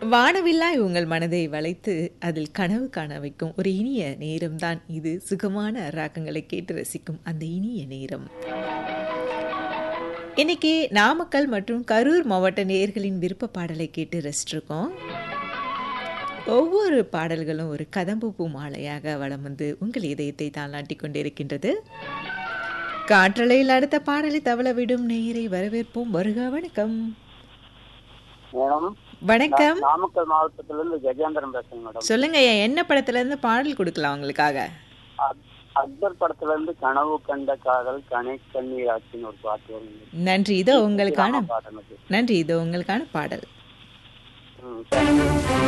வானவில்லாய் உங்கள் மனதை வளைத்து அதில் கனவு காண வைக்கும் ஒரு இனிய நேரம்தான் இது சுகமான ராகங்களை கேட்டு ரசிக்கும் அந்த இனிய நேரம் இன்னைக்கு நாமக்கல் மற்றும் கரூர் மாவட்ட நேயர்களின் விருப்ப பாடலை கேட்டு ரசிச்சிருக்கோம் ஒவ்வொரு பாடல்களும் ஒரு கதம்பு பூ மாலையாக வலம் வந்து உங்கள் இதயத்தை தாளாட்டி கொண்டிருக்கின்றது காற்றலையில் அடுத்த பாடலை தவள விடும் நேயரை வரவேற்போம் வருக வணக்கம் மேடம் வணக்கம் நான் நாமக்கல் மாவட்டத்திலிருந்து கஜேந்திரன் பேசுறேன் மேடம் சொல்லுங்க ஐயா, என்ன படத்துல இருந்து பாடல் கொடுக்கலாம் உங்களுக்காக அக்- அக்பர் படத்துல இருந்து கனவு கண்ட காதல் கனை கண்ணீர் ஆச்சின்னு ஒரு பாட்டு வரும் நன்றி இதோ உங்களுக்கான பாட்டு எனக்கு நன்றி இதோ உங்களுக்கான பாடல் ம், சரி.